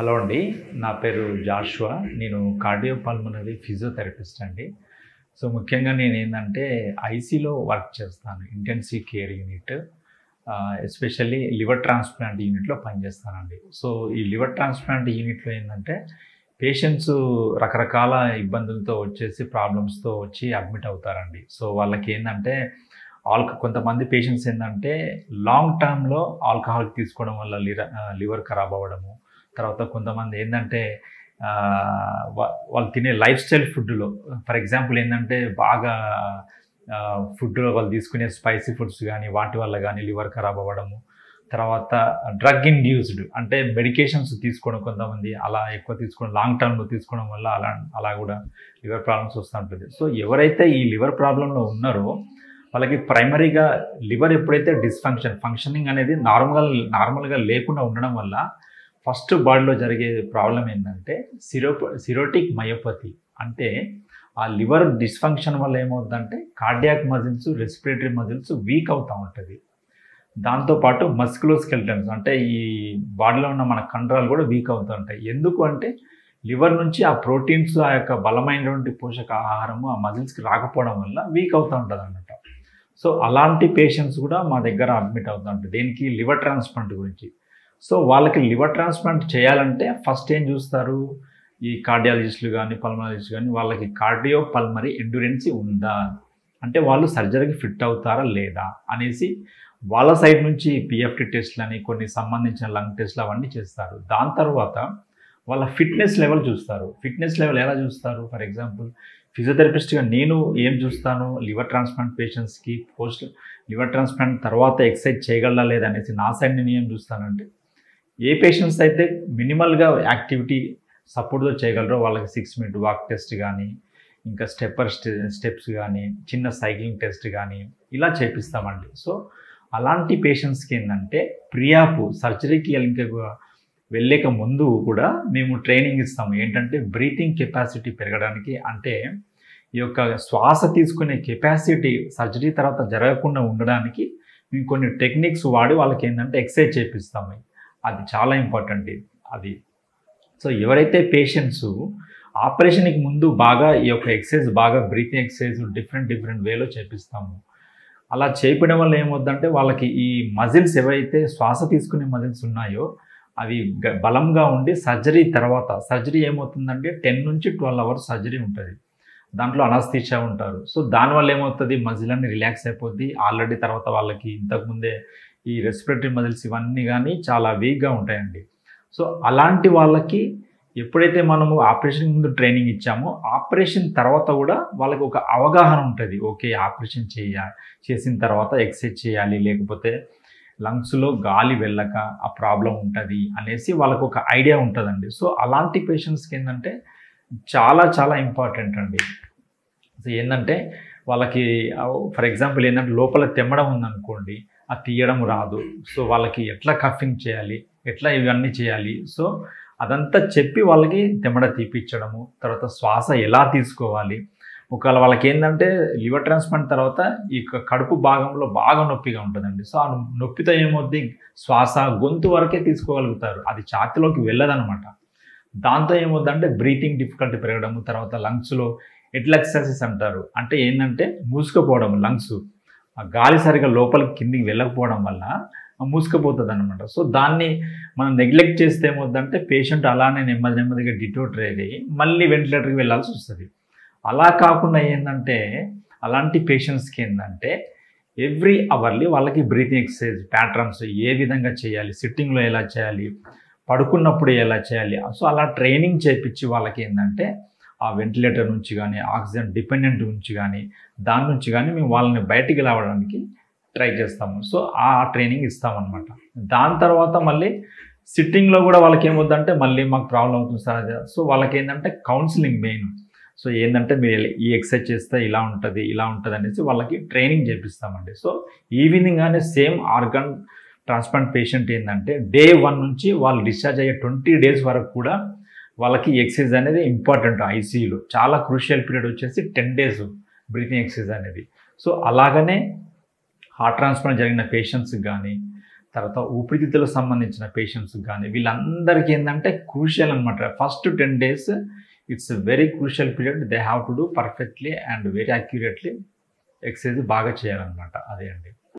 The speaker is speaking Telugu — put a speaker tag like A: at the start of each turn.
A: హలో అండి నా పేరు జాషువా నేను కార్డియోపల్మనరీ ఫిజియోథెరపిస్ట్ అండి సో ముఖ్యంగా నేను ఏంటంటే ఐసీలో వర్క్ చేస్తాను intensive care unit especially liver transplant యూనిట్లో పనిచేస్తానండి సో ఈ లివర్ ట్రాన్స్ప్లాంట్ యూనిట్లో ఏంటంటే పేషెంట్స్ రకరకాల ఇబ్బందులతో వచ్చేసి ప్రాబ్లమ్స్తో వచ్చి అడ్మిట్ అవుతారండి సో వాళ్ళకి ఏంటంటే ఆల్క కొంతమంది పేషెంట్స్ ఏంటంటే లాంగ్ టర్మ్లో ఆల్కహాల్ తీసుకోవడం వల్ల లిర లివర్ ఖరాబ్ అవ్వడము తర్వాత కొంతమంది ఏంటంటే ఆ, వా- వాళ్ళు తినే లైఫ్ స్టైల్ ఫుడ్లో ఫర్ ఎగ్జాంపుల్ ఏంటంటే బాగా ఫుడ్లో వాళ్ళు తీసుకునే స్పైసీ ఫుడ్స్ కానీ వాటి వల్ల కానీ లివర్ ఖరాబ్ అవ్వడము తర్వాత డ్రగ్ ఇండ్యూస్డ్ అంటే మెడికేషన్స్ తీసుకోవడం కొంతమంది అలా ఎక్కువ తీసుకోవడం లాంగ్ టర్మ్లో తీసుకోవడం వల్ల అలా అలా కూడా లివర్ ప్రాబ్లమ్స్ వస్తూ ఉంటుంది సో ఎవరైతే ఈ లివర్ ప్రాబ్లంలో ఉన్నారో వాళ్ళకి ప్రైమరీగా లివర్ ఎప్పుడైతే డిస్ఫంక్షన్ ఫంక్షనింగ్ అనేది నార్మల్ నార్మల్గా లేకుండా ఉండడం వల్ల ఫస్ట్ బాడీలో జరిగే ప్రాబ్లం ఏంటంటే సిరో సిరోటిక్ మయోపతి అంటే ఆ లివర్ డిస్ఫంక్షన్ వల్ల ఏమవుతుందంటే cardiac muscles respiratory muscles weak అవుతూ ఉంటుంది దాంతోపాటు మస్కులోస్కెల్టన్స్ అంటే ఈ బాడీలో ఉన్న మన కండరాలు కూడా వీక్ అవుతూ ఉంటాయి ఎందుకు అంటే లివర్ నుంచి ఆ ప్రోటీన్స్ ఆ యొక్క బలమైనటువంటి పోషక ఆహారము ఆ మజిల్స్కి రాకపోవడం వల్ల వీక్ అవుతూ ఉంటుంది అన్నమాట సో అలాంటి పేషెంట్స్ కూడా మా దగ్గర అడ్మిట్ అవుతూ ఉంటారు దేనికి లివర్ ట్రాన్స్ప్లాంట్ గురించి సో వాళ్ళకి లివర్ ట్రాన్స్ప్లాంట్ చేయాలంటే ఫస్ట్ ఏం చూస్తారు ఈ కార్డియాలజిస్టులు కానీ పల్మనాలజిస్ట్ కానీ వాళ్ళకి కార్డియో పల్మరీ ఎండ్యూరెన్సీ ఉందా అంటే వాళ్ళు సర్జరీకి ఫిట్ అవుతారా లేదా అనేసి వాళ్ళ సైడ్ నుంచి పిఎఫ్టి టెస్ట్లు అని కొన్ని సంబంధించిన లంగ్ టెస్ట్లు అవన్నీ చేస్తారు దాని తర్వాత వాళ్ళ ఫిట్నెస్ లెవెల్ చూస్తారు ఫిట్నెస్ లెవెల్ ఎలా చూస్తారు ఫర్ ఎగ్జాంపుల్ ఫిజియోథెరపిస్ట్గా నేను ఏం చూస్తాను లివర్ ట్రాన్స్ప్లాంట్ పేషెంట్స్కి పోస్ట్ లివర్ ట్రాన్స్ప్లాంట్ తర్వాత ఎక్సర్సైజ్ చేయగలరా లేదా అనేసి నా సైడ్ నేను ఏం చూస్తానంటే ఏ పేషెంట్స్ అయితే మినిమల్గా యాక్టివిటీ సపోర్ట్తో చేయగలరో వాళ్ళకి సిక్స్ మినిట్ వాక్ టెస్ట్ కానీ ఇంకా స్టెప్పర్ స్టెప్స్ కానీ చిన్న సైక్లింగ్ టెస్ట్ కానీ ఇలా చేపిస్తామండి సో అలాంటి పేషెంట్స్కి ఏంటంటే ప్రియాపు సర్జరీకి ఇంకా వెళ్ళేక ముందు కూడా మేము ట్రైనింగ్ ఇస్తాము ఏంటంటే బ్రీతింగ్ కెపాసిటీ పెరగడానికి అంటే ఈ యొక్క శ్వాస తీసుకునే కెపాసిటీ సర్జరీ తర్వాత జరగకుండా ఉండడానికి మేము కొన్ని టెక్నిక్స్ వాడి వాళ్ళకి ఏంటంటే ఎక్సర్సైజ్ చేపిస్తాము అది చాలా ఇంపార్టెంట్ ఇది అది సో ఎవరైతే పేషెంట్స్ ఆపరేషన్కి ముందు బాగా ఈ యొక్క ఎక్సర్సైజ్ బాగా బ్రీతింగ్ ఎక్సర్సైజ్ డిఫరెంట్ డిఫరెంట్ వేలో చేపిస్తాము అలా చేయడం వల్ల ఏమవుద్దంటే వాళ్ళకి ఈ మజిల్స్ ఏవైతే శ్వాస తీసుకునే మజిల్స్ ఉన్నాయో అవి గ- బలంగా ఉండి సర్జరీ తర్వాత సర్జరీ ఏమవుతుందంటే టెన్ నుంచి ట్వెల్వ్ అవర్స్ సర్జరీ ఉంటుంది దాంట్లో అనస్థిషా ఉంటారు సో దానివల్ల ఏమవుతుంది మజిల్ అన్ని రిలాక్స్ అయిపోద్ది ఆల్రెడీ తర్వాత వాళ్ళకి ఇంతకుముందే ఈ రెస్పిరేటరీ మజిల్స్ ఇవన్నీ కానీ చాలా వీక్గా ఉంటాయండి సో అలాంటి వాళ్ళకి ఎప్పుడైతే మనము ఆపరేషన్ ముందు ట్రైనింగ్ ఇచ్చామో ఆపరేషన్ తర్వాత కూడా వాళ్ళకి ఒక అవగాహన ఉంటుంది ఓకే ఆపరేషన్ చేయాలి చేసిన తర్వాత ఎక్సర్సైజ్ చేయాలి లేకపోతే లంగ్స్లో గాలి వెళ్ళక ఆ ప్రాబ్లం ఉంటుంది అనేసి వాళ్ళకు ఒక ఐడియా ఉంటుందండి సో అలాంటి పేషెంట్స్కి ఏంటంటే చాలా చాలా ఇంపార్టెంట్ అండి సో ఏంటంటే వాళ్ళకి ఫర్ ఎగ్జాంపుల్ ఏంటంటే లోపల తెమ్మడం ఉందనుకోండి అది తీయడం రాదు సో వాళ్ళకి ఎట్లా కఫింగ్ చేయాలి ఎట్లా ఇవన్నీ చేయాలి సో అదంతా చెప్పి వాళ్ళకి తెమ్మడ తీపిచ్చడము తర్వాత శ్వాస ఎలా తీసుకోవాలి ఒకవేళ వాళ్ళకి ఏంటంటే లివర్ ట్రాన్స్ప్లాంట్ తర్వాత ఈ క- కడుపు భాగంలో బాగా నొప్పిగా ఉంటుందండి సో ఆ నొప్పితో ఏమవుద్ది శ్వాస గొంతు వరకే తీసుకోగలుగుతారు అది ఛాతిలోకి వెళ్ళదనమాట దాంతో ఏమవుద్దంటే బ్రీతింగ్ డిఫికల్టీ పెరగడము తర్వాత లంగ్స్లో ఎట్లెక్సైసెస్ అంటారు అంటే ఏంటంటే మూసుకుపోవడం లంగ్స్ ఆ గాలి సరిగా లోపలికి కిందికి వెళ్ళకపోవడం వల్ల మూసుకుపోతుంది అనమాట సో దాన్ని మనం నెగ్లెక్ట్ చేస్తే ఏమవుద్దంటే పేషెంట్ అలానే నెమ్మది నెమ్మదిగా డిటోటరేట్ అయ్యి మళ్ళీ వెంటిలేటర్కి వెళ్ళాల్సి వస్తుంది అలా కాకుండా ఏంటంటే అలాంటి పేషెంట్స్కి ఏంటంటే ఎవ్రీ అవర్లీ వాళ్ళకి బ్రీతింగ్ ఎక్సర్సైజ్ ప్యాటర్న్స్ ఏ విధంగా చేయాలి సిట్టింగ్లో ఎలా చేయాలి పడుకున్నప్పుడు ఎలా చేయాలి సో అలా ట్రైనింగ్ చేపించి వాళ్ళకి ఏంటంటే ఆ వెంటిలేటర్ నుంచి కానీ ఆక్సిజన్ డిపెండెంట్ నుంచి కానీ దాని నుంచి కానీ మేము వాళ్ళని బయటికి రావడానికి ట్రై చేస్తాము సో ఆ ట్రైనింగ్ ఇస్తామన్నమాట దాని తర్వాత మళ్ళీ సిట్టింగ్లో కూడా వాళ్ళకి ఏమవుద్దంటే మళ్ళీ మాకు ప్రాబ్లం అవుతుంది సార్ అది సో వాళ్ళకి ఏంటంటే కౌన్సిలింగ్ మెయిన్ సో ఏంటంటే మీరు ఈ ఎక్సర్సైజ్ చేస్తే ఇలా ఉంటుంది ఇలా ఉంటుంది అనేసి వాళ్ళకి ట్రైనింగ్ చేపిస్తామండి సో ఈవినింగ్ అనే సేమ్ ఆర్గన్ ట్రాన్స్ప్లాంట్ పేషెంట్ ఏంటంటే డే వన్ నుంచి వాళ్ళు డిశ్చార్జ్ అయ్యే ట్వంటీ డేస్ వరకు కూడా వాళ్ళకి ఎక్సర్సైజ్ అనేది ఇంపార్టెంట్ ఐసీయూలో చాలా క్రూషియల్ పీరియడ్ వచ్చేసి టెన్ డేస్ బ్రీతింగ్ ఎక్సర్సైజ్ అనేది సో అలాగనే హార్ట్ ట్రాన్స్ప్లాంట్ జరిగిన పేషెంట్స్కి కానీ తర్వాత ఊపిరితిత్తులకు సంబంధించిన పేషెంట్స్ కానీ వీళ్ళందరికీ ఏంటంటే క్రూషియల్ అనమాట first ten days it's very crucial period they have to do perfectly and very accurately exercise బాగా చేయాలన్నమాట అదే అండి